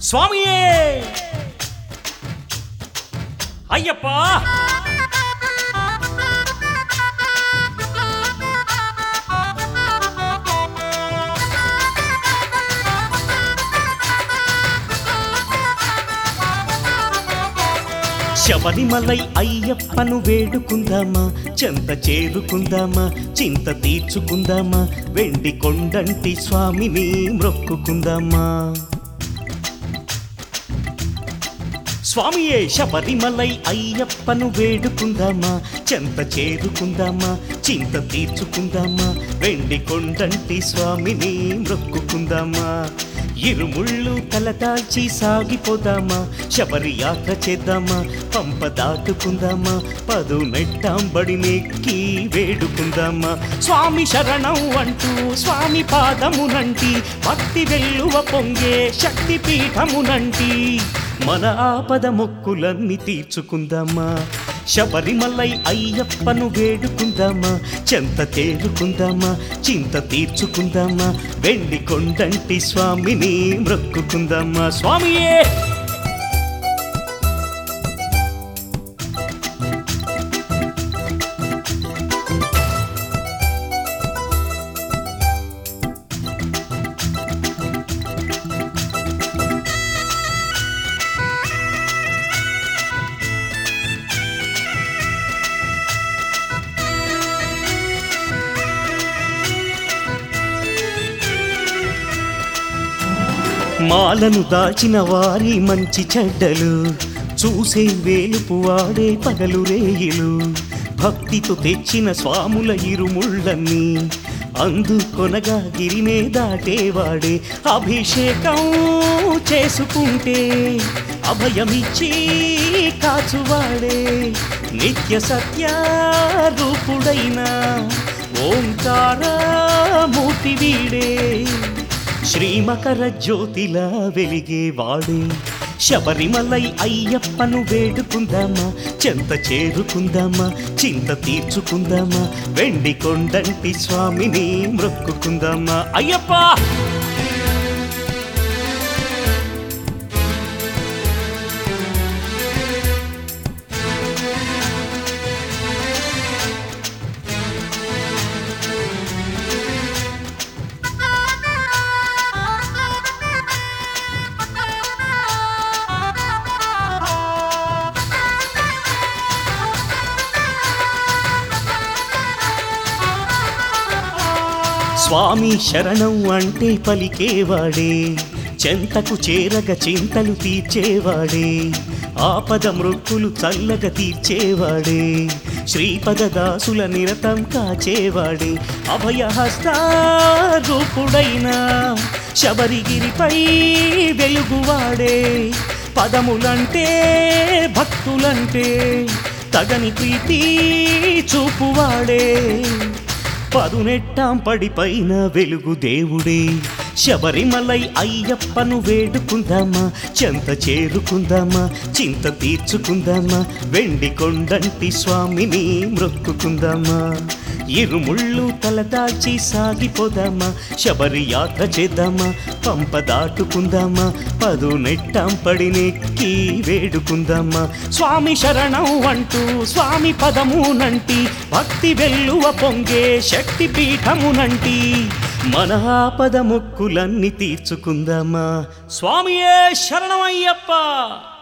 స్వామియే అయ్యప్ప శబరిమలై అయ్యప్పను వేడుకుందామా చెంత చేరుకుందామా చింత తీర్చుకుందామా వెండి కొండంటి స్వామిని మ్రొక్కుకుందామా స్వామియే శబరిమలై అయ్యప్పను వేడుకుందామా చెంత చేరుకుందామా చింత తీర్చుకుందామా వెండి కొండంటి స్వామిని మ్రొక్కుకుందామా ఇరుముళ్ళు తలదాల్చి సాగిపోదామా శబరి యాత్ర చేద్దామా పంప దాటుకుందామా పదు మెట్టాంబడి నెక్కి వేడుకుందామా స్వామి శరణం అంటూ స్వామి పాదమునంటి భక్తి వెల్లువ పొంగే శక్తి పీఠమునంటి మన ఆపద మొక్కులన్నీ తీర్చుకుందామా శబరిమలై అయ్యప్పను వేడుకుందామా చెంత తేరుకుందామా చింత తీర్చుకుందామా వెండి కొండంటి స్వామిని మ్రొక్కుకుందామా స్వామియే మాలను దాచిన వారి మంచి చెడ్డలు చూసే వేలుపు వాడే పగలు రేయిలు భక్తితో తెచ్చిన స్వాముల ఇరుముళ్ళన్నీ అందుకొనగా గిరినే దాటేవాడే అభిషేకం చేసుకుంటే అభయమిచ్చి కాచువాడే నిత్య సత్య రూపుడైన ఓంకార మూర్తి వీడే శ్రీమకర జ్యోతిలా వెలిగేవాడే శబరిమలై అయ్యప్పను వేడుకుందామా చెంత చేరుకుందామా చింత తీర్చుకుందామా వెండి కొండంటి స్వామిని మ్రొక్కుకుందామా అయ్యప్ప స్వామి శరణం అంటే పలికేవాడే చెంతకు చేరగ చింతలు తీర్చేవాడే ఆపద మృక్కులు చల్లగా తీర్చేవాడే శ్రీపద దాసుల నిరతం కాచేవాడే అభయహస్త రూపుడైన శబరిగిరిపై వెలుగువాడే పదములంటే భక్తులంటే తగని ప్రీతి చూపువాడే పదునెట్టాం పడిపైన వెలుగు దేవుడే శబరిమలై అయ్యప్పను వేడుకుందామా చెంత చేరుకుందామా చింత తీర్చుకుందామా వెండి కొండంటి స్వామిని మ్రొక్కుకుందామా ఇరుముళ్ళు తలదాల్చి సాగిపోదామా శబరి యాత్ర చేద్దామా పంప దాటుకుందామా పదు నెట్టాం పడినెక్కి వేడుకుందామా స్వామి శరణం అంటూ స్వామి పదమునంటి భక్తి వెల్లువ పొంగే శక్తి పీఠమునంటి మన ఆపద మొక్కులన్నీ తీర్చుకుందామా స్వామియే శరణమయ్యప్ప